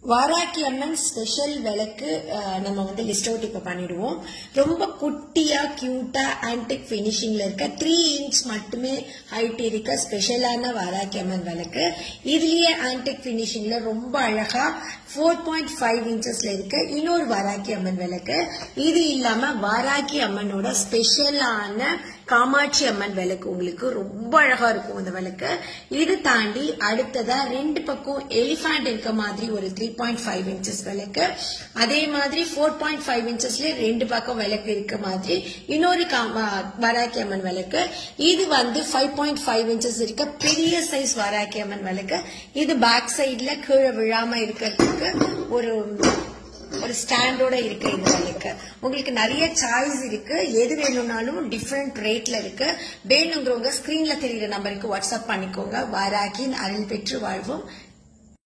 வாராக்கி அம்மன் special விளக்கு அஹ், நம்ம வந்து லிஸ்ட் அவுட் இப்ப பண்ணிடுவோம் ரொம்ப குட்டியா கியூட்டா ஆன்டிக் பினிஷிங்ல இருக்க த்ரீ இன்ச் மட்டுமே ஹைட் இருக்க ஸ்பெஷலான வாராக்கி அம்மன் விளக்கு இதுலயே ஆன்டிக் பினிஷிங்ல ரொம்ப அழகா ஃபோர் பாயிண்ட் ஃபைவ் இன்ச்சஸ்ல இருக்க இன்னொரு வாராக்கி அம்மன் விளக்கு இது இல்லாம வாராக்கி அம்மனோட ஸ்பெஷலான காமாட்சி அம்மன் விளக்கு உங்களுக்கு ரொம்ப அழகா இருக்கும் இந்த விளக்கு இது தாண்டி அடுத்ததா ரெண்டு பக்கம் எலிஃபண்ட் இருக்க மாதிரி ஒரு த்ரீ பாயிண்ட் ஃபைவ் இன்ச்சஸ் விளக்கு அதே மாதிரி ஃபோர் பாயிண்ட் ஃபைவ் இன்ச்சஸ்ல ரெண்டு பக்கம் விளக்கு இருக்க மாதிரி இன்னொரு காமா- வாராக்கி அம்மன் விளக்கு இது வந்து ஃபைவ் பாயிண்ட் ஃபைவ் இன்ச்சஸ் இருக்க பெரிய சைஸ் வாராக்கி அம்மன் விளக்கு இது பேக் சைடுல கீழே விழாம இருக்கிறதுக்கு ஒரு ஒரு ஸ்டாண்டோட இருக்கு இந்த விளக்கு உங்களுக்கு நிறைய சாய்ஸ் இருக்கு எது வேணும்னாலும் டிஃப்ரெண்ட் ரேட்ல இருக்கு வேணுங்கிறவங்க ஸ்கிரீன்ல தெரியுற நம்பருக்கு வாட்ஸ்அப் பண்ணிக்கோங்க வாராகின் அருள் பெற்று வாழ்வோம்